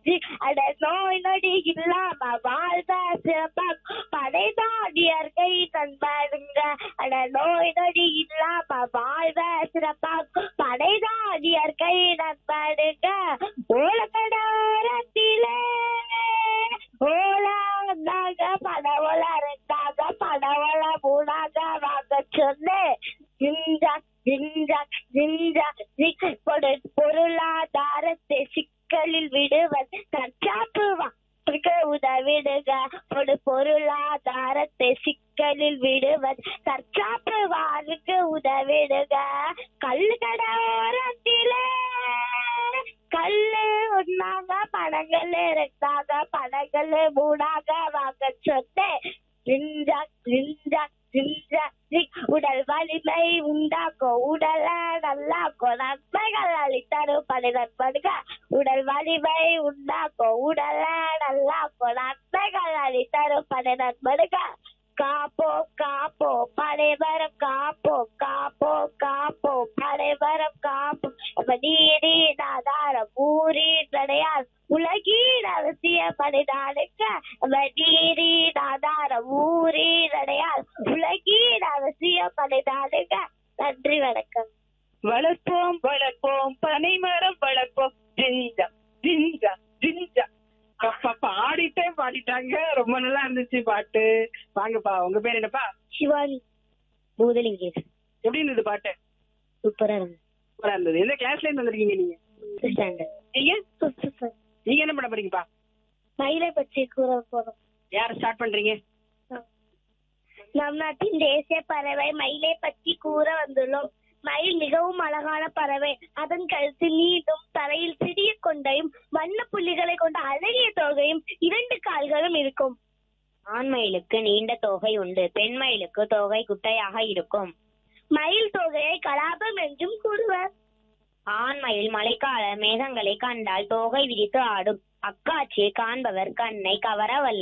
அட நோய் நொடி இல்லாம வாழ்வ சிறப்பாக படைதான் இயற்கை தன்பாருங்க அட நோய் நொடி இல்லாம வாழ்வ சிறப்பாக படைதான் இயற்கை நண்படுங்க ஓலக்கடாரத்திலே ஓலாங்க படவள ரெண்டாக படவள மூணாக வாங்க சொன்னேன் ஜிஞ்சா ஜிஞ்சா ஜிஞ்சா ஜிக் பொரு பொருளாதாரத்தை சிக்கலில் விடுவது தற்காப்பு வாக்கு உதவிடுக ஒரு பொருளாதாரத்தை சிக்கலில் விடுவது தற்காப்பு வாழ்வுக்கு உதவிடுக கல்லு கடோரத்திலே கல்லு ஒன்னாக படங்கள் ரெண்டாக படங்கள் மூணாக வாங்க சொன்னேன் ஜிஞ்சா ஜிஞ்சா ஜிஞ்சா ஜிக் உடல் வலிமை உண்டாக்கும் உடல நல்லாக்கும் நன்மைகள் அளித்தரும் பணி நண்பனுக உடல் வலிமை உண்டாக்கும் உடல நல்லாக்கும் நன்மைகள் அளித்தரும் பணி நண்பனுக காப்போ காப்போ படைவரம் காப்போ காப்போ காப்போ படைவரம் காப்போ அப்ப நீரி ஆதாரம் ஊரி தடையார் உலகின் அவசிய படைதானுக்க அப்ப நீரி ஆதாரம் ஊரி தடையார் உலகின் அவசிய படைதானுக்க நன்றி வணக்கம் வளர்ப்போம் வளர்ப்போம் பனைமரம் வளர்ப்போம் ஜிஞ்சா ஜிஞ்சா ஜிஞ்சா அப்பா பாடிட்டே பாடிட்டாங்க ரொம்ப நல்லா இருந்துச்சு பாட்டு வாங்கப்பா உங்க பேர் என்னப்பா சிவானி பூதலிங்கேஷ் எப்படி இருந்தது பாட்டு சூப்பரா இருந்தது சூப்பரா இருந்தது எந்த கிளாஸ்ல இருந்து வந்திருக்கீங்க நீங்க ஸ்டாண்டர்ட் நீங்க நீங்க என்ன பண்ண போறீங்கப்பா மயிலை பற்றி கூற போறோம் யார ஸ்டார்ட் பண்றீங்க நம் நாட்டின் தேசிய பறவை மயிலை பற்றி கூற வந்துள்ளோம் மயில் மிகவும் அழகான பறவை அதன் கழுத்து நீண்டும் தரையில் சிறிய கொண்டையும் வண்ண புள்ளிகளை கொண்ட அழகிய தொகையும் இரண்டு கால்களும் இருக்கும் ஆண் மயிலுக்கு நீண்ட தோகை உண்டு பெண் மயிலுக்கு தோகை குட்டையாக இருக்கும் மயில் தொகையை கலாபம் என்றும் கூறுவர் ஆண் மயில் மழைக்கால மேகங்களை கண்டால் தோகை விரித்து ஆடும் அக்காட்சியை காண்பவர் கண்ணை கவரவல்ல